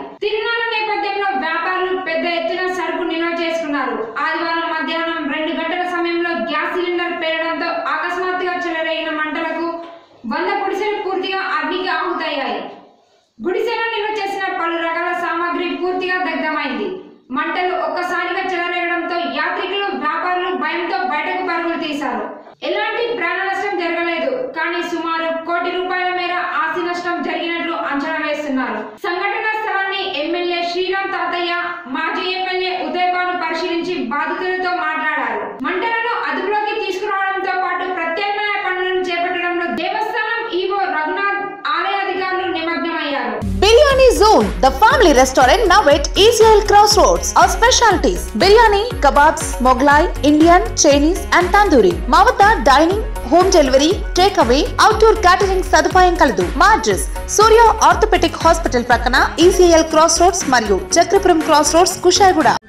తిరునాళ్ళ నేపథ్యంలో వ్యాపారులు పెద్ద ఎత్తున సరుకు నిల్వ చేసుకున్నారు ఆదివారం మధ్యాహ్నం రెండు గంటల సమయంలో గ్యాస్ సిలిండర్ పేరడంతో అకస్మాత్తుగా చెలరేగిన మంటలకు వంద గుడిసెలు పూర్తిగా అగ్నికి ఆహుతయ్యాయి గుడిసెలో నిల్వ చేసిన పలు రకాల సామాగ్రి పూర్తిగా దగ్ధమైంది మంటలు ఒక్కసారిగా చెలరేగడంతో యాత్రికులు వ్యాపారులు భయంతో బయటకు పరుగులు తీశారు ఎలాంటి ప్రాణ నష్టం జరగలేదు కానీ సుమారు కోటి రూపాయల మేర ఆస్తి నష్టం జరిగినట్లు అంచనా వేస్తున్నారు సంఘటనా స్థలాన్ని ఎమ్మెల్యే శ్రీరామ్ తాతయ్య మాజీ ఎమ్మెల్యే ఉదయ్ భాను పరిశీలించి బాధితులతో మాట్లాడారు మంటలను అదుపులోకి తీసుకురావడంతో పాటు ప్రత్యామ్నాయ పనులను చేపట్టడంలో దేవస్థానం ఈవో రఘునాథ్ ఆలయ అధికారులు నిమగ్నమయ్యారు Biryani Zone, the family restaurant now at ECL Crossroads. Our specialties biryani, kebabs, Moglai, Indian, Chinese, and tandoori. మా వద్ద dining home delivery takeaway outdoor catering సదుపాయం కలదు మా అడ్రస్ సూర్య ఆర్థోపెటిక్ హాస్పిటల్ ప్రక్కన ఈసీఎల్ క్రాస్ రోడ్స్ మరియు Chakrapuram cross roads Kushaiguda